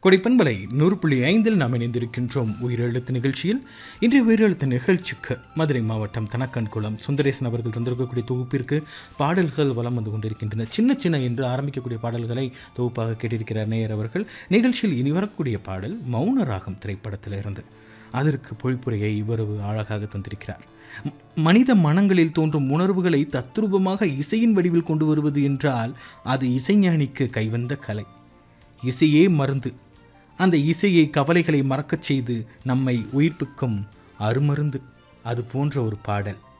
கொடைப்பண்பலை நூறு புள்ளி ஐந்தில் நாம் இணைந்திருக்கின்றோம் உயிரெழுத்து நிகழ்ச்சியில் இன்றைய உயிரெழுத்து நிகழ்ச்சிக்கு மதுரை மாவட்டம் தனக்கன்குளம் சுந்தரேசன் அவர்கள் தந்திருக்கக்கூடிய தொகுப்பிற்கு பாடல்கள் வலம் வந்து கொண்டிருக்கின்றன சின்ன சின்ன என்று ஆரம்பிக்கக்கூடிய பாடல்களை தொகுப்பாக கேட்டிருக்கிறார் நேயர் அவர்கள் நிகழ்ச்சியில் இனி வரக்கூடிய பாடல் மௌன ராகம் திரைப்படத்தில் இருந்து அதற்கு பொழிப்புரையை இவ்வளவு அழகாக தந்திருக்கிறார் ம- மனித மனங்களில் தோன்றும் உணர்வுகளை தத்ரூபமாக இசையின் வடிவில் கொண்டு வருவது என்றால் அது இசைஞானிக்கு கைவந்த கலை இசையே மருந்து அந்த இசையை கவலைகளை மறக்கச் செய்து நம்மை உயிர்ப்பிக்கும் அருமருந்து அது போன்ற ஒரு பாடல்